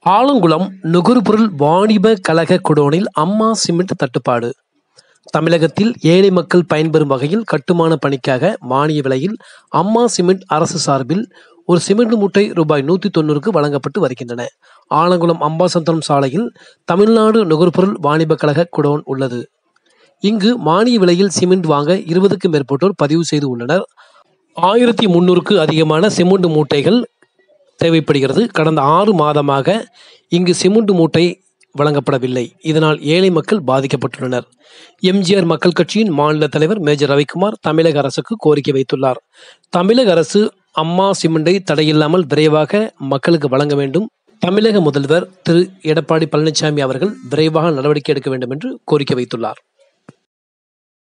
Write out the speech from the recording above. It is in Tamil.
ஆலங்குளம் நுகர்பொருள் வாணிப கழக குடோனில் அம்மா சிமெண்ட் தட்டுப்பாடு தமிழகத்தில் ஏழை மக்கள் பயன்பெறும் வகையில் கட்டுமான பணிக்காக மானிய விலையில் அம்மா சிமெண்ட் அரசு சார்பில் ஒரு சிமெண்ட் மூட்டை ரூபாய் நூற்றி தொண்ணூறுக்கு வழங்கப்பட்டு வருகின்றன ஆலங்குளம் அம்பாசந்தரம் சாலையில் தமிழ்நாடு நுகர்பொருள் வாணிப கழக குடோன் உள்ளது இங்கு மானிய விலையில் சிமெண்ட் வாங்க இருபதுக்கும் மேற்பட்டோர் பதிவு செய்து உள்ளனர் ஆயிரத்தி முன்னூறுக்கு அதிகமான சிமெண்ட் மூட்டைகள் தேவைப்படுகிறது கடந்த ஆறு மாதமாக இங்கு சிமெண்ட் மூட்டை வழங்கப்படவில்லை இதனால் ஏழை மக்கள் பாதிக்கப்பட்டுள்ளனர் எம்ஜிஆர் மக்கள் கட்சியின் மாநில தலைவர் மேஜர் ரவிக்குமார் தமிழக அரசுக்கு கோரிக்கை வைத்துள்ளார் தமிழக அரசு அம்மா சிமெண்டை தடையில்லாமல் விரைவாக மக்களுக்கு வழங்க வேண்டும் தமிழக முதல்வர் திரு எடப்பாடி பழனிசாமி அவர்கள் விரைவாக நடவடிக்கை எடுக்க வேண்டும் என்று கோரிக்கை வைத்துள்ளார்